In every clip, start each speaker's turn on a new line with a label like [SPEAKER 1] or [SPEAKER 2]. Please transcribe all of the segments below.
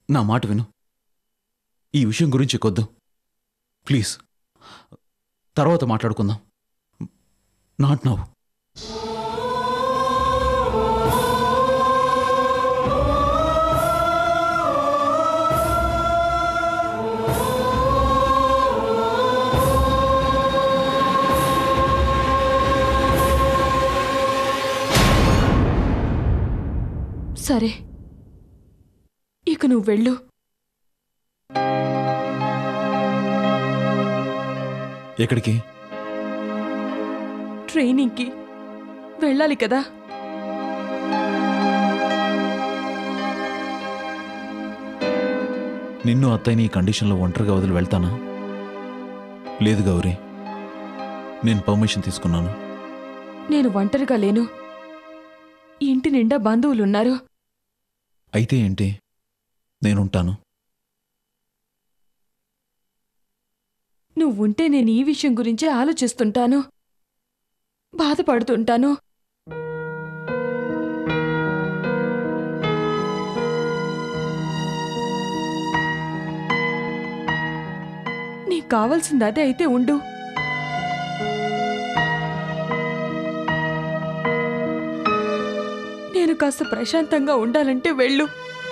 [SPEAKER 1] నా మాట విను ఈ విషయం గురించి కొద్దు ప్లీజ్ తర్వాత మాట్లాడుకుందాం నాట్ నవ్వు
[SPEAKER 2] సరే ఇక నువ్వు వెళ్ళు
[SPEAKER 1] ఎక్కడికి
[SPEAKER 2] ట్రైనింగ్కి వెళ్ళాలి కదా
[SPEAKER 1] నిన్ను అత్తయ్యని ఈ కండిషన్లో ఒంటరిగా వదిలి వెళ్తానా లేదు గౌరీ నేను పర్మిషన్ తీసుకున్నాను
[SPEAKER 2] నేను ఒంటరిగా లేను ఇంటి నిండా బంధువులున్నారు
[SPEAKER 1] అయితే ఏంటి నేనుంటాను
[SPEAKER 2] నువ్వుంటే నేను ఈ విషయం గురించే ఆలోచిస్తుంటాను బాధపడుతుంటాను నీకు కావాల్సింది అదే అయితే ఉండు నేను కాస్త ప్రశాంతంగా ఉండాలంటే వెళ్ళు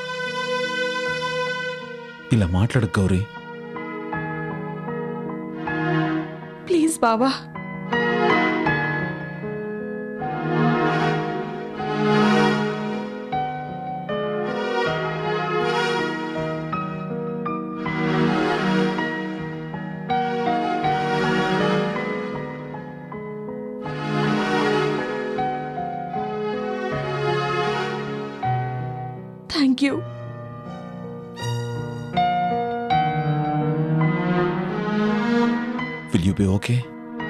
[SPEAKER 1] ఇలా మాట్లాడకు గౌరీ
[SPEAKER 2] ప్లీజ్ బావా thank you
[SPEAKER 1] will you be okay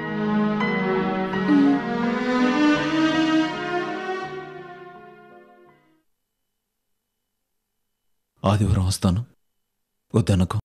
[SPEAKER 1] ఆదివారం వస్తాను వద్దనకు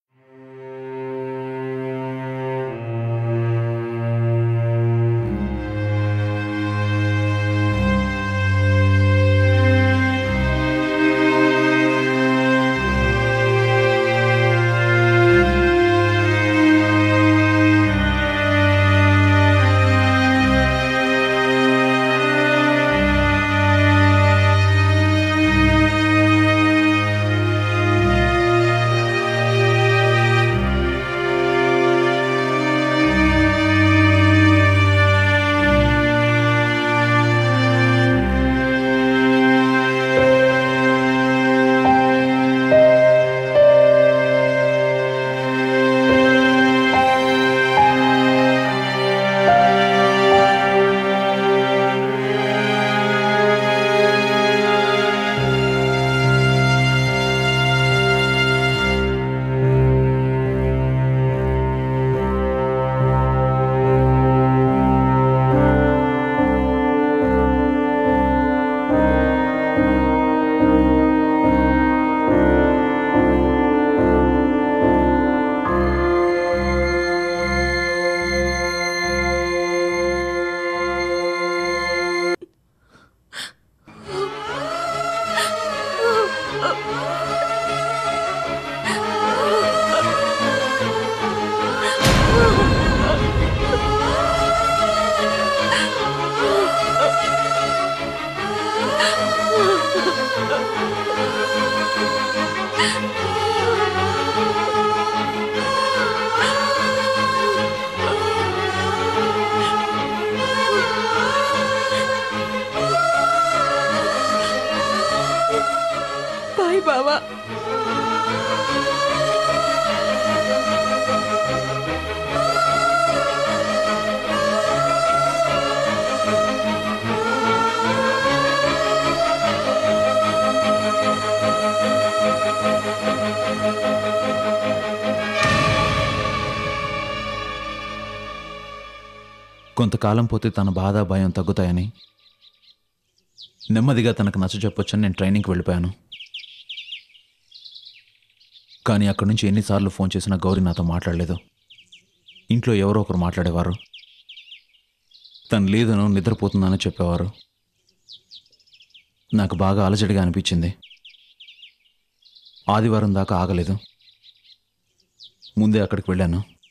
[SPEAKER 1] బాయ్ బావా కొంతకాలం పోతే తన బాధ భయం తగ్గుతాయని నెమ్మదిగా తనకు నచ్చ చెప్పొచ్చని నేను ట్రైనింగ్కి వెళ్ళిపోయాను కానీ అక్కడి నుంచి ఎన్నిసార్లు ఫోన్ చేసినా గౌరీ నాతో మాట్లాడలేదు ఇంట్లో ఎవరో ఒకరు మాట్లాడేవారు తను లేదను నిద్రపోతుందని చెప్పేవారు నాకు బాగా అలజడిగా అనిపించింది ఆదివారం దాకా ఆగలేదు ముందే అక్కడికి వెళ్ళాను